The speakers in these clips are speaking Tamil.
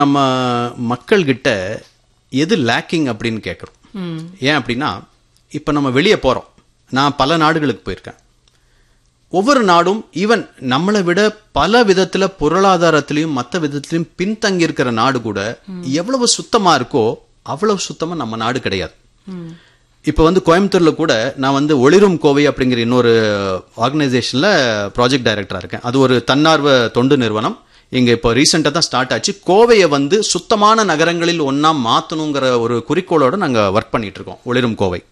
நம்ம மக்கள்கிட்ட எது லேக்கிங் அப்படின்னு கேட்குறோம் ஏன் அப்படின்னா இப்போ நம்ம வெளியே போகிறோம் நான் பல நாடுகளுக்கு போயிருக்கேன் ஒவ்வொரு நாடும் ஈவன் நம்மளை விட பல விதத்துல பொருளாதாரத்திலையும் மற்ற விதத்திலையும் பின்தங்கி இருக்கிற நாடு கூட எவ்வளவு சுத்தமா இருக்கோ அவ்வளவு சுத்தமா நம்ம நாடு கிடையாது இப்போ வந்து கோயம்புத்தூர்ல கூட நான் வந்து ஒளிரும் கோவை அப்படிங்கிற இன்னொரு ஆர்கனைசேஷன்ல ப்ராஜெக்ட் டைரக்டரா இருக்கேன் அது ஒரு தன்னார்வ தொண்டு நிறுவனம் இங்க இப்போ ரீசெண்டாக தான் ஸ்டார்ட் ஆச்சு கோவையை வந்து சுத்தமான நகரங்களில் ஒண்ணா மாத்தணுங்கிற ஒரு குறிக்கோளோட நாங்க ஒர்க் பண்ணிட்டு இருக்கோம் ஒளிரும் கோவை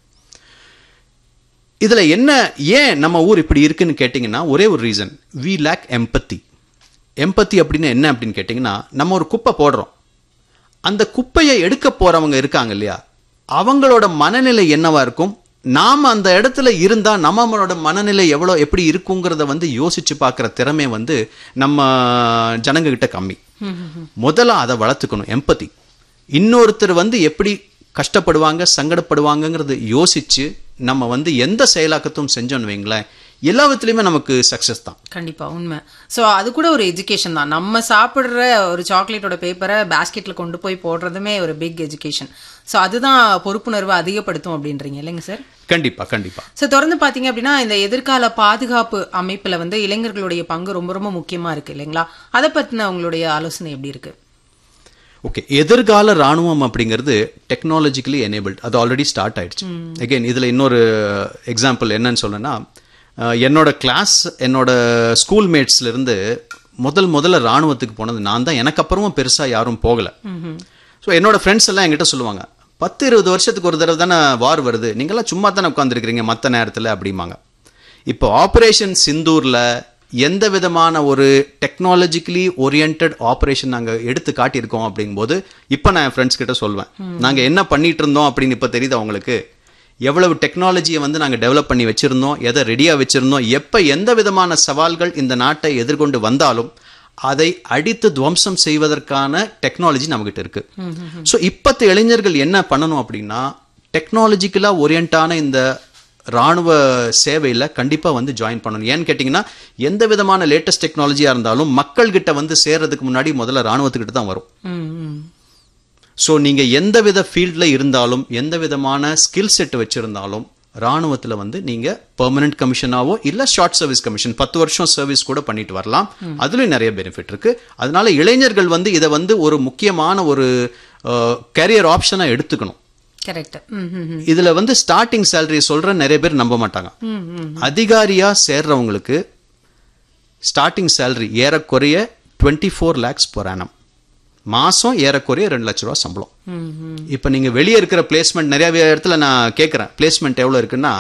இதுல என்ன ஏன் நம்ம ஊர் இப்படி இருக்குன்னு கேட்டிங்கன்னா ஒரே ஒரு reason we lack empathy empathy அப்படின்னு என்ன அப்படின்னு கேட்டிங்கன்னா நம்ம ஒரு குப்பை போடுறோம் அந்த குப்பையை எடுக்க போறவங்க இருக்காங்க இல்லையா அவங்களோட மனநிலை என்னவா இருக்கும் நாம அந்த இடத்துல இருந்தா நம்மளோட மனநிலை எவ்வளவு எப்படி இருக்குங்கிறத வந்து யோசிச்சு பார்க்குற திறமை வந்து நம்ம ஜனங்க கிட்ட கம்மி முதல்ல அதை வளர்த்துக்கணும் எம்பத்தி இன்னொருத்தர் வந்து எப்படி கஷ்டப்படுவாங்க சங்கடப்படுவாங்கங்கிறத யோசிச்சு நம்ம வந்து எந்த செயலாக்கத்தும் செஞ்சோன்னு வைங்களேன் எல்லா விதத்துலையுமே நமக்கு சக்சஸ் தான் கண்டிப்பா உண்மை சோ அது கூட ஒரு எஜுகேஷன் தான் நம்ம சாப்பிடுற ஒரு சாக்லேட்டோட பேப்பரை பேஸ்கெட்ல கொண்டு போய் போடுறதுமே ஒரு பிக் எஜுகேஷன் சோ அதுதான் பொறுப்புணர்வை அதிகப்படுத்தும் அப்படின்றீங்க இல்லைங்க சார் கண்டிப்பா கண்டிப்பா சோ தொடர்ந்து பாத்தீங்க அப்படின்னா இந்த எதிர்கால பாதுகாப்பு அமைப்புல வந்து இளைஞர்களுடைய பங்கு ரொம்ப ரொம்ப முக்கியமா இருக்கு இல்லைங்களா அதை பத்தின உங்களுடைய ஆலோசனை எப்படி இருக்கு ஓகே எதிர்கால ராணுவம் அப்படிங்கிறது டெக்னாலஜிக்கலி எனேபிள்ட் அது ஆல்ரெடி ஸ்டார்ட் ஆயிடுச்சு அகைன் இதுல இன்னொரு எக்ஸாம்பிள் என்னன்னு சொல்லணும்னா அஹ், என்னோட கிளாஸ் என்னோட ஸ்கூல் மேட்ஸ்ல இருந்து முதல் முதல்ல ராணுவத்துக்கு போனது நான் தான் எனக்கு அப்புறமும் பெருசா யாரும் போகல ஸோ என்னோட ஃப்ரெண்ட்ஸ் எல்லாம் என்கிட்ட சொல்லுவாங்க பத்து இருபது வருஷத்துக்கு ஒரு தடவை தானே வார் வருது நீங்களாம் சும்மா தானே உட்காந்துருக்கிறீங்க மற்ற நேரத்தில் அப்படிம்பாங்க இப்போ ஆபரேஷன் சிந்தூர்ல எந்த விதமான ஒரு டெக்னாலஜிக்கலி ஓரியன்ட் ஆபரேஷன் நாங்க எடுத்து காட்டியிருக்கோம் அப்படிங்கும்போது இப்போ நான் என் ஃப்ரெண்ட்ஸ் கிட்ட சொல்வேன் நாங்க என்ன பண்ணிட்டு இருந்தோம் அப்படின்னு இப்போ தெரியுது அவங்களுக்கு எவ்வளவு டெக்னாலஜியை வந்து நாங்க டெவலப் பண்ணி வச்சிருந்தோம் எதை ரெடியா வச்சிருந்தோம் எப்ப எந்த விதமான சவால்கள் இந்த நாட்டை எதிர்கொண்டு வந்தாலும் அதை அடித்து துவம்சம் செய்வதற்கான டெக்னாலஜி நம்மகிட்ட இருக்கு ஸோ இப்பத்த இளைஞர்கள் என்ன பண்ணணும் அப்படின்னா டெக்னாலஜிக்கலா ஓரியன்டான இந்த ராணுவ சேவையில கண்டிப்பா வந்து ஜாயின் பண்ணணும் ஏன்னு கேட்டிங்கன்னா எந்த விதமான லேட்டஸ்ட் டெக்னாலஜியா இருந்தாலும் மக்கள்கிட்ட வந்து சேர்றதுக்கு முன்னாடி முதல்ல ராணுவத்துக்கிட்ட தான் வரும் ம், ம். ஸோ நீங்க எந்த வித ஃபீல்ட்ல இருந்தாலும் எந்த விதமான ஸ்கில் செட் வச்சிருந்தாலும் ராணுவத்துல வந்து நீங்க பெர்மனன்ட் கமிஷனாவோ இல்ல ஷார்ட் சர்வீஸ் கமிஷன் பத்து வருஷம் சர்வீஸ் கூட பண்ணிட்டு வரலாம் அதுலயும் நிறைய பெனிஃபிட் இருக்கு அதனால இளைஞர்கள் வந்து இதை வந்து ஒரு முக்கியமான ஒரு கேரியர் ஆப்ஷனா எடுத்துக்கணும் கரெக்ட் ம், ம், ம். இதுல வந்து ஸ்டார்டிங் சேலரி சொல்ற நிறைய பேர் நம்ப மாட்டாங்க ம், ம். அதிகாரியா சேர்றவங்களுக்கு ஸ்டார்டிங் சேலரி ஏறக்குறைய twenty four lakhs per annum மாசம் ஏறக்குறைய ரெண்டு லட்ச ரூபா சம்பளம் ம், ம். இப்போ நீங்க வெளியே இருக்கிற பிளேஸ்மெண்ட் நிறைய இடத்துல நான் கேட்குறேன் பிளேஸ்மெண்ட் எவ்வளோ இருக்குன்னா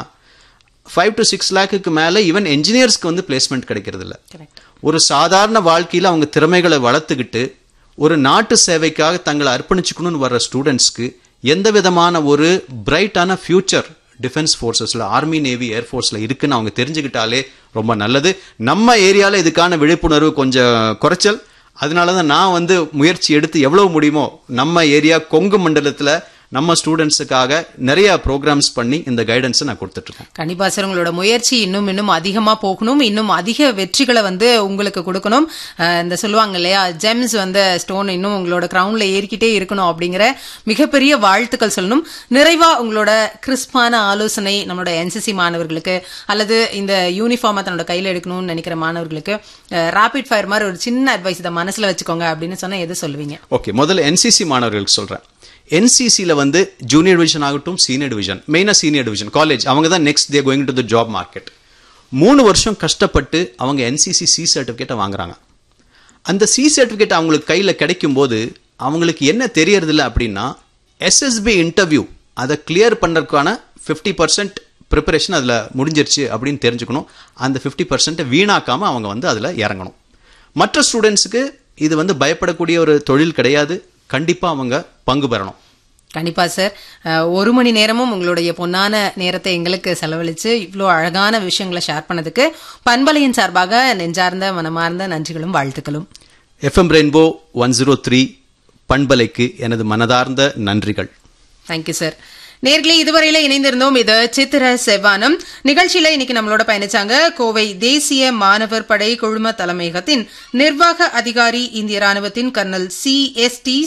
ஃபைவ் டு சிக்ஸ் லேக்குக்கு மேலே ஈவன் என்ஜினியர்ஸ்க்கு வந்து பிளேஸ்மெண்ட் கிடைக்கிறது இல்ல கரெக்ட் ஒரு சாதாரண வாழ்க்கையில அவங்க திறமைகளை வளர்த்துக்கிட்டு ஒரு நாட்டு சேவைக்காக தங்களை அர்ப்பணிச்சுக்கணும்னு வர்ற ஸ்டூடெண்ட்ஸ்க்கு எந்த விதமான ஒரு பிரைட்டான ஃபியூச்சர் டிஃபென்ஸ் ஃபோர்ஸஸ்ல ஆர்மி நேவி ஏர்ஃபோர்ஸ்ல இருக்குன்னு அவங்க தெரிஞ்சுக்கிட்டாலே ரொம்ப நல்லது நம்ம ஏரியால இதுக்கான விழிப்புணர்வு கொஞ்சம் குறைச்சல் அதனால தான் நான் வந்து முயற்சி எடுத்து எவ்வளவு முடியுமோ நம்ம ஏரியா கொங்கு மண்டலத்துல நம்ம ஸ்டூடெண்ட்ஸுக்காக நிறைய ப்ரோக்ராம்ஸ் பண்ணி இந்த கைடன்ஸை நான் கொடுத்துட்டு இருக்கேன் கண்டிப்பா சார் உங்களோட முயற்சி இன்னும் இன்னும் அதிகமா போகணும் இன்னும் அதிக வெற்றிகளை வந்து உங்களுக்கு கொடுக்கணும் அஹ் இந்த சொல்லுவாங்க இல்லையா ஜெம்ஸ் வந்து ஸ்டோன் இன்னும் உங்களோட கிரவுண்ட்ல ஏறிக்கிட்டே இருக்கணும் அப்படிங்கிற மிகப்பெரிய வாழ்த்துக்கள் சொல்லணும் நிறைவா உங்களோட கிறிஸ்பான ஆலோசனை நம்மளோட என்சிசி மாணவர்களுக்கு அல்லது இந்த யூனிஃபார்மை தன்னோட கையில எடுக்கணும்னு நினைக்கிற மாணவர்களுக்கு ராபிட் ஃபயர் மாதிரி ஒரு சின்ன அட்வைஸ் இதை மனசுல வச்சுக்கோங்க அப்படின்னு சொன்னா எது சொல்லுவீங்க ஓகே முதல்ல என்சிசி மாணவர்களுக்கு சொல்றேன் என்சிசியில் வந்து ஜூனியர் டிவிஷன் ஆகட்டும் சீனியர் டிவிஷன் மெயினாக சீனியர் டிவிஷன் காலேஜ் அவங்க தான் next they going to the job market மூணு வருஷம் கஷ்டப்பட்டு அவங்க என்சிசி சி சர்டிஃபிகேட்டை வாங்குறாங்க அந்த சி சர்டிஃபிகேட் அவங்களுக்கு கையில் கிடைக்கும் போது அவங்களுக்கு என்ன தெரியறதில்ல அப்படின்னா எஸ்எஸ்பி இன்டர்வியூ அதை கிளியர் பண்ணுறதுக்கான ஃபிஃப்டி பர்சன்ட் ப்ரிப்பரேஷன் அதில் முடிஞ்சிருச்சு அப்படின்னு தெரிஞ்சுக்கணும் அந்த ஃபிஃப்டி பர்சன்ட்டை வீணாக்காமல் அவங்க வந்து அதில் இறங்கணும் மற்ற ஸ்டூடெண்ட்ஸுக்கு இது வந்து பயப்படக்கூடிய ஒரு தொழில் கிடையாது கண்டிப்பாக அவங்க பங்கு பெறணும் கண்டிப்பா சார் அஹ், ஒரு மணி நேரமும் உங்களுடைய பொன்னான நேரத்தை எங்களுக்கு செலவழிச்சு இவ்வளோ அழகான விஷயங்களை ஷேர் பண்ணதுக்கு பண்பலையின் சார்பாக நெஞ்சார்ந்த மனமார்ந்த நன்றிகளும் வாழ்த்துக்களும் FM Rainbow one zero three பண்பலைக்கு எனது மனதார்ந்த நன்றிகள் தேங்க்யூ சார் நேர்களே இதுவரையில இணைந்திருந்தோம் இது சித்திர செவ்வானம் நிகழ்ச்சியில இன்னைக்கு நம்மளோட பயணிச்சாங்க கோவை தேசிய மாணவர் படை குழும தலைமையகத்தின் நிர்வாக அதிகாரி இந்திய ராணுவத்தின் கர்னல் சி எஸ் டி